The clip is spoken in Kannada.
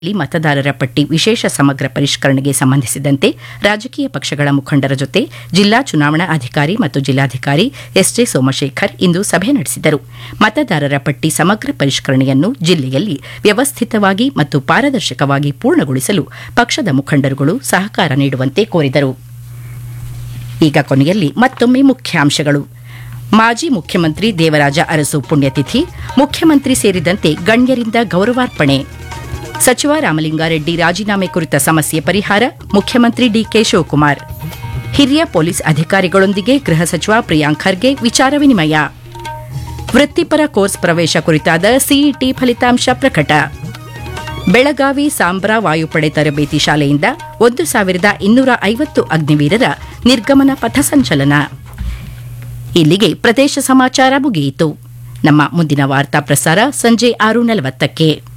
ಜಿಲ್ಲೆಯಲ್ಲಿ ಮತದಾರರ ಪಟ್ಟಿ ವಿಶೇಷ ಸಮಗ್ರ ಪರಿಷ್ಕರಣೆಗೆ ಸಂಬಂಧಿಸಿದಂತೆ ರಾಜಕೀಯ ಪಕ್ಷಗಳ ಮುಖಂಡರ ಜೊತೆ ಜಿಲ್ಲಾ ಚುನಾವಣಾ ಅಧಿಕಾರಿ ಮತ್ತು ಜಿಲ್ಲಾಧಿಕಾರಿ ಎಸ್ಜೆ ಸೋಮಶೇಖರ್ ಇಂದು ಸಭೆ ನಡೆಸಿದರು ಮತದಾರರ ಪಟ್ಟಿ ಸಮಗ್ರ ಪರಿಷ್ಕರಣೆಯನ್ನು ಜಿಲ್ಲೆಯಲ್ಲಿ ವ್ಯವಸ್ಥಿತವಾಗಿ ಮತ್ತು ಪಾರದರ್ಶಕವಾಗಿ ಪೂರ್ಣಗೊಳಿಸಲು ಪಕ್ಷದ ಮುಖಂಡರುಗಳು ಸಹಕಾರ ನೀಡುವಂತೆ ಕೋರಿದರು ಈಗ ಕೊನೆಯಲ್ಲಿ ಮತ್ತೊಮ್ಮೆ ಮುಖ್ಯಾಂಶಗಳು ಮಾಜಿ ಮುಖ್ಯಮಂತ್ರಿ ದೇವರಾಜ ಅರಸು ಪುಣ್ಯತಿಥಿ ಮುಖ್ಯಮಂತ್ರಿ ಸೇರಿದಂತೆ ಗಣ್ಯರಿಂದ ಗೌರವಾರ್ಪಣೆ ಸಚಿವ ರಾಮಲಿಂಗಾರೆಡ್ಡಿ ರಾಜೀನಾಮೆ ಕುರಿತ ಸಮಸ್ಯೆ ಪರಿಹಾರ ಮುಖ್ಯಮಂತ್ರಿ ಡಿಕೆ ಶಿವಕುಮಾರ್ ಹಿರಿಯ ಪೊಲೀಸ್ ಅಧಿಕಾರಿಗಳೊಂದಿಗೆ ಗೃಹ ಸಚಿವ ಪ್ರಿಯಾಂಕ್ ಖರ್ಗೆ ವಿಚಾರ ವಿನಿಮಯ ವೃತ್ತಿಪರ ಕೋರ್ಸ್ ಪ್ರವೇಶ ಕುರಿತಾದ ಸಿಇಟಿ ಫಲಿತಾಂಶ ಪ್ರಕಟ ಬೆಳಗಾವಿ ಸಾಂಬ್ರಾ ವಾಯುಪಡೆ ತರಬೇತಿ ಶಾಲೆಯಿಂದ ಒಂದು ಸಾವಿರದ ಇನ್ನೂರ ಐವತ್ತು ಅಗ್ನಿವೀರರ ನಿರ್ಗಮನ ಪಥಸಂಚಲನ ಇಲ್ಲಿಗೆ ಪ್ರದೇಶ ಸಮಾಚಾರ ಮುಗಿಯಿತು ನಮ್ಮ ಮುಂದಿನ ವಾರ್ತಾ ಪ್ರಸಾರ ಸಂಜೆ ಆರು ನಲವತ್ತಕ್ಕೆ